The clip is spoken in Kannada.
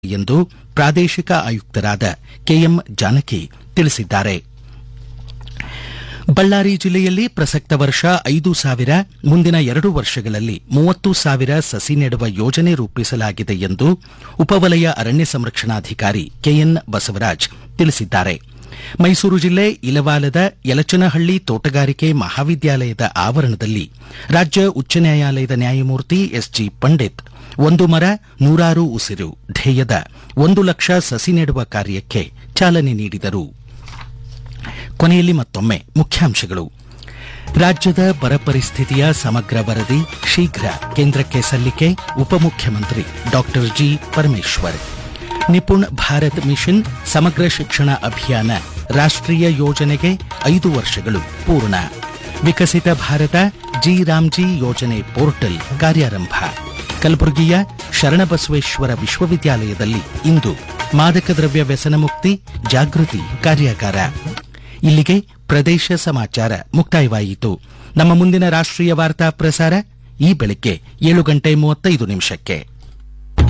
ಎಂದು ಪ್ರಾದೇಶಿಕ ಆಯುಕ್ತರಾದ ಕೆಎಂ ಜಾನಕಿ ತಿಳಿಸಿದ್ದಾರೆ ಬಳ್ಳಾರಿ ಜಿಲ್ಲೆಯಲ್ಲಿ ಪ್ರಸಕ್ತ ವರ್ಷ ಐದು ಸಾವಿರ ಮುಂದಿನ ಎರಡು ವರ್ಷಗಳಲ್ಲಿ ಮೂವತ್ತು ಸಾವಿರ ಸಸಿ ನೆಡುವ ಯೋಜನೆ ರೂಪಿಸಲಾಗಿದೆ ಎಂದು ಉಪವಲಯ ಅರಣ್ಯ ಸಂರಕ್ಷಣಾಧಿಕಾರಿ ಕೆಎನ್ ಬಸವರಾಜ್ ತಿಳಿಸಿದ್ದಾರೆ ಮೈಸೂರು ಜಿಲ್ಲೆ ಇಲವಾಲದ ಯಲಚನಹಳ್ಳಿ ತೋಟಗಾರಿಕೆ ಮಹಾವಿದ್ಯಾಲಯದ ಆವರಣದಲ್ಲಿ ರಾಜ್ಯ ಉಚ್ಚ ನ್ಯಾಯಾಲಯದ ನ್ಯಾಯಮೂರ್ತಿ ಎಸ್ಜಿ ಪಂಡಿತ್ ಒಂದು ಮರ ನೂರಾರು ಉಸಿರು ಧ್ಯೇಯದ ಒಂದು ಲಕ್ಷ ಸಸಿ ನೆಡುವ ಕಾರ್ಯಕ್ಕೆ ಚಾಲನೆ ನೀಡಿದರು ಕೊನೆಯಲ್ಲಿ ಮತ್ತೊಮ್ಮೆ ಮುಖ್ಯಾಂಶಗಳು ರಾಜ್ಯದ ಬರ ಪರಿಸ್ಥಿತಿಯ ಸಮಗ್ರ ವರದಿ ಶೀಘ್ರ ಕೇಂದ್ರಕ್ಕೆ ಸಲ್ಲಿಕೆ ಉಪಮುಖ್ಯಮಂತ್ರಿ doctor G Parameshwar Nipun Bharat mission Samagra Shiksha ಅಭಿಯಾನ ರಾಷ್ಟ್ರೀಯ ಯೋಜನೆಗೆ ಐದು ವರ್ಷಗಳು ಪೂರ್ಣ ವಿಕಸಿತ ಭಾರತ ಜಿ ರಾಮ್ಜಿ ಯೋಜನೆ ಪೋರ್ಟಲ್ ಕಾರ್ಯಾರಂಭ ಕಲಬುರಗಿಯ ಶರಣಬಸವೇಶ್ವರ ವಿಶ್ವವಿದ್ಯಾಲಯದಲ್ಲಿ ಇಂದು ಮಾದಕ ದ್ರವ್ಯ ವ್ಯಸನ ಮುಕ್ತಿ ಜಾಗೃತಿ ಕಾರ್ಯಾಗಾರ ಇಲ್ಲಿಗೆ ಪ್ರದೇಶ ಸಮಾಚಾರ ಮುಕ್ತಾಯವಾಯಿತು ನಮ್ಮ ಮುಂದಿನ ರಾಷ್ಟ್ರೀಯ ವಾರ್ತಾ ಪ್ರಸಾರ ಈ ಬೆಳಗ್ಗೆ ಏಳು ಗಂಟೆ ಮೂವತ್ತೈದು ನಿಮಿಷಕ್ಕೆ